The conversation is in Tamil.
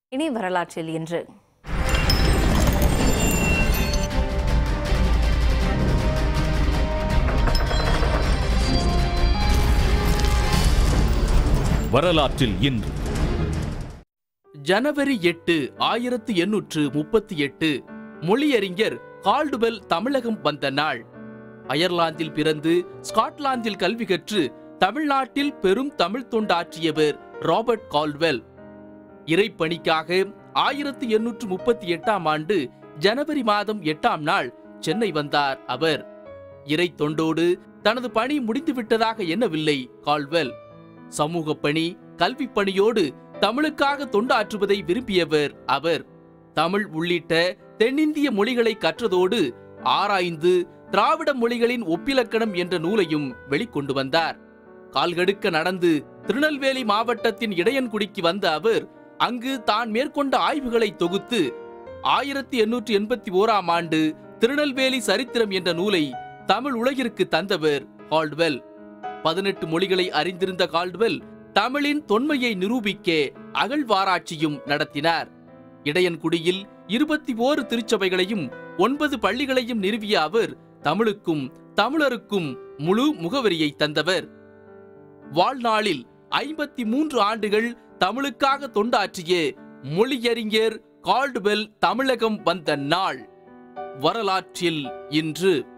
இனி வரலாற்றில் இன்று வரலாற்றில் இன்று ஜனவரி எட்டு ஆயிரத்து எண்ணூற்று முப்பத்தி எட்டு மொழியறிஞர் கால்டுவெல் தமிழகம் வந்த நாள் அயர்லாந்தில் பிறந்து ஸ்காட்லாந்தில் கல்வி கற்று தமிழ்நாட்டில் பெரும் தமிழ் தொண்டாற்றியவர் ராபர்ட் கால்வெல் இறைப்பணிக்காக ஆயிரத்து எண்ணூற்று முப்பத்தி எட்டாம் ஆண்டு ஜனவரி மாதம் எட்டாம் நாள் சென்னை வந்தார் அவர் இறை தொண்டோடு தனது பணி முடிந்துவிட்டதாக எண்ணவில்லை கால்வெல் சமூக பணி கல்வி பணியோடு தமிழுக்காக தொண்டாற்றுவதை விரும்பியவர் அவர் தமிழ் உள்ளிட்ட தென்னிந்திய மொழிகளை கற்றதோடு ஆராய்ந்து திராவிட மொழிகளின் ஒப்பிலக்கணம் என்ற நூலையும் வெளிக்கொண்டு வந்தார் கால்கடுக்க நடந்து திருநெல்வேலி மாவட்டத்தின் இடையன்குடிக்கு வந்த அவர் அங்கு தான் மேற்கொண்ட ஆய்வுகளை தொகுத்து ஆயிரத்தி எண்ணூற்றி எண்பத்தி ஓராம் ஆண்டு திருநெல்வேலி சரித்திரம் என்ற நூலை தமிழ் உலகிற்கு தந்தவர் கால்ட்வெல் பதினெட்டு மொழிகளை அறிந்திருந்த கால்ட்வெல் தமிழின் தொன்மையை நிரூபிக்க அகழ்வாராய்ச்சியும் நடத்தினார் இடையன்குடியில் இருபத்தி ஓரு திருச்சபைகளையும் ஒன்பது பள்ளிகளையும் நிறுவிய அவர் தமிழுக்கும் தமிழருக்கும் முழு முகவரியை தந்தவர் வாழ்நாளில் ஐம்பத்தி மூன்று ஆண்டுகள் தமிழுக்காக தொண்டாற்றிய மொழியறிஞர் கால்டுவெல் தமிழகம் வந்த நாள் வரலாற்றில் இன்று